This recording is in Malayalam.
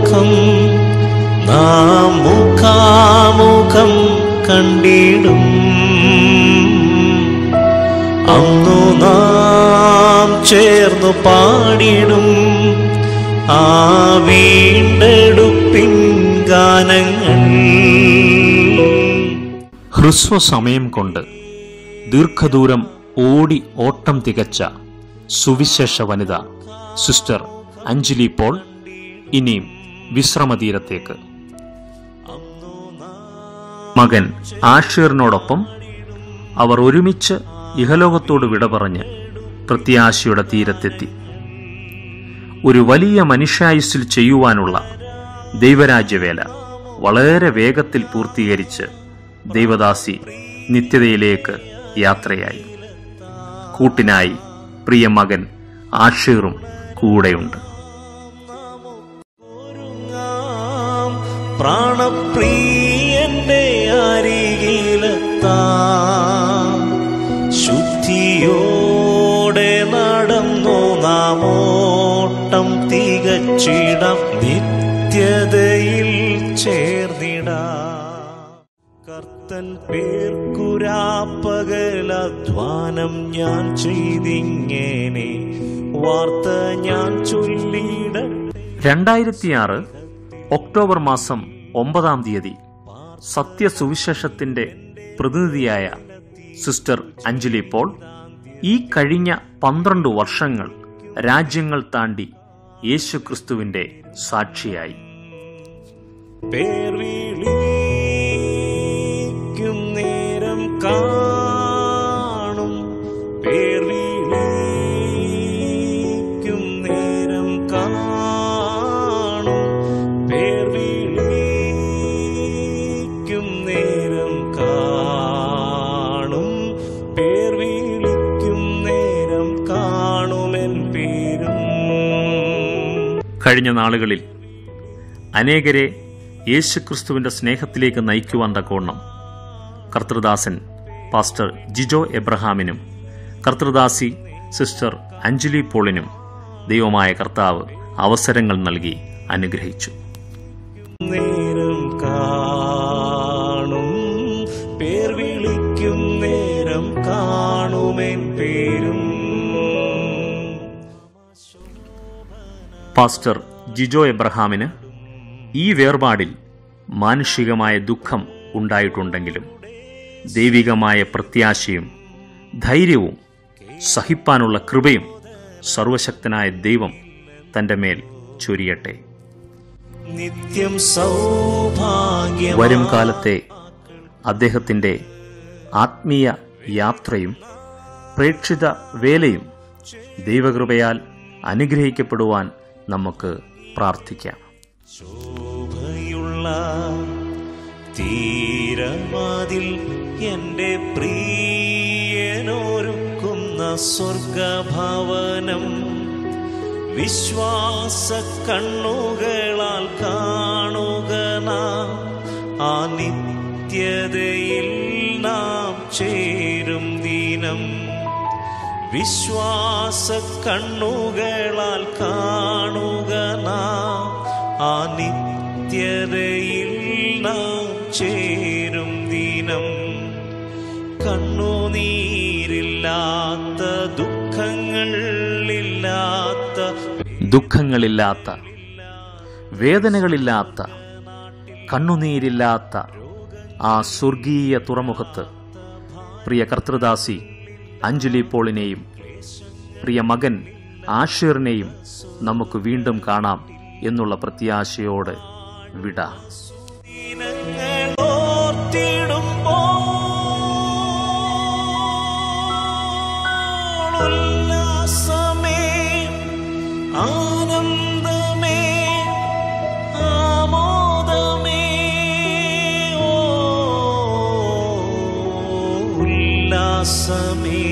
ദുഃഖം നാം മുഖാമുഖം കണ്ടിടും അന്നു നാം ചേർന്നു പാടിടും ആ വീണ്ടെടുപ്പിൻ ഗാനങ്ങൾ ഹ്രസ്വ സമയം കൊണ്ട് ദീർഘദൂരം ഓടി ഓട്ടം തികച്ച സുവിശേഷ വനിത സിസ്റ്റർ അഞ്ജലി പോൾ ഇനിയും വിശ്രമതീരത്തേക്ക് മകൻ ആഷീറിനോടൊപ്പം അവർ ഒരുമിച്ച് ഇഹലോകത്തോട് വിട പറഞ്ഞ് പ്രത്യാശയുടെ തീരത്തെത്തി ഒരു വലിയ മനുഷ്യായുസ്സിൽ ചെയ്യുവാനുള്ള ദൈവരാജ്യവേല വളരെ വേഗത്തിൽ പൂർത്തീകരിച്ച് ദൈവദാസി നിത്യതയിലേക്ക് യാത്രയായി കൂട്ടിനായി പ്രിയ മകൻ ആഷീറും കൂടെയുണ്ട് ഒരുങ്ങാം പ്രാണപ്രിയന്റെ അരികിലെത്താം ശുദ്ധിയോടെ നടന്നു നാം ഓട്ടം തികച്ചിടം നിത്യതയിൽ ചേർന്നിടാം കർത്തൻ പേർക്കുരാപ്പകലധ്വാനം ഞാൻ ചെയ്തിങ്ങനെ വാർത്ത ഞാൻ ചൊല്ലിടട്ടെ രണ്ടായിരത്തിയാറ് ഒക്ടോബർ മാസം ഒമ്പതാം തീയതി സത്യസുവിശേഷത്തിന്റെ പ്രതിനിധിയായ സിസ്റ്റർ അഞ്ജലി പോൾ ഈ കഴിഞ്ഞ പന്ത്രണ്ട് വർഷങ്ങൾ രാജ്യങ്ങൾ താണ്ടി യേശുക്രിസ്തുവിന്റെ സാക്ഷിയായി പേർ വിളിക്കും നേരം കാണും പേർ വിളിക്കും നേരം കാണും പേർ വിളിക്കും നേരം കാണും പേർ വിളിക്കും നേരം കാണുമെൻ പേരും കഴിഞ്ഞ നാളുകളിൽ അനേകരെ യേശുക്രിസ്തുവിന്റെ സ്നേഹത്തിലേക്ക് നയിക്കുവാൻ തക്കവണ്ണം കർത്തൃദാസൻ പാസ്റ്റർ ജിജോ എബ്രഹാമിനും കർത്തൃദാസി സിസ്റ്റർ അഞ്ജലി പോളിനും ദൈവമായ കർത്താവ് അവസരങ്ങൾ നൽകി അനുഗ്രഹിച്ചു നേരം കാണും പേർ വിളിക്കും നേരം കാണുമെൻ പേരും പാസ്റ്റർ ജിജോ എബ്രഹാമിന് ഈ വേർപാടിൽ മാനുഷികമായ ദുഃഖം ഉണ്ടായിട്ടുണ്ടെങ്കിലും ദൈവികമായ പ്രത്യാശയും ധൈര്യവും സഹിപ്പാനുള്ള കൃപയും സർവശക്തനായ ദൈവം തന്റെ മേൽ ചൊരിയട്ടെ നിത്യം സൗഭാഗ്യം വരും കാലത്തെ അദ്ദേഹത്തിന്റെ ആത്മീയ യാത്രയും പ്രേക്ഷിത വേലയും ദൈവകൃപയാൽ അനുഗ്രഹിക്കപ്പെടുവാൻ നമുക്ക് പ്രാർത്ഥിക്കാം ശോഭയുള്ള തീരമതിൽ എന്റെ പ്രിയനൊരുക്കുന്ന സ്വർഗഭവനം വിശ്വാസ കണ്ണുകളാൽ കാണുക നാം ആ നിത്യതയിൽ നാം ചേരും ദിനം വിശ്വാസ കണ്ണുകളാൽ കാണുക നാം ആ നിത്യതയിൽ നാം ചേരും ദിനം കണ്ണുനീരില്ലാത്ത ദുഃഖങ്ങൾ ഇല്ലാത്ത ദുഃഖങ്ങളില്ലാത്ത വേദനകളില്ലാത്ത കണ്ണുനീരില്ലാത്ത ആ സ്വർഗീയ തുറമുഖത്ത് പ്രിയ കർത്തൃദാസി അഞ്ജലി പോളിനെയും പ്രിയ മകൻ ആഷിറിനെയും നമുക്ക് വീണ്ടും കാണാം എന്നുള്ള പ്രത്യാശയോടെ വിട ദിനങ്ങൾ ഓർത്തിടുമ്പോൾ ഉല്ലാസമേ ആനന്ദമേ ആമോദമേ ഓ ഉല്ലാസമേ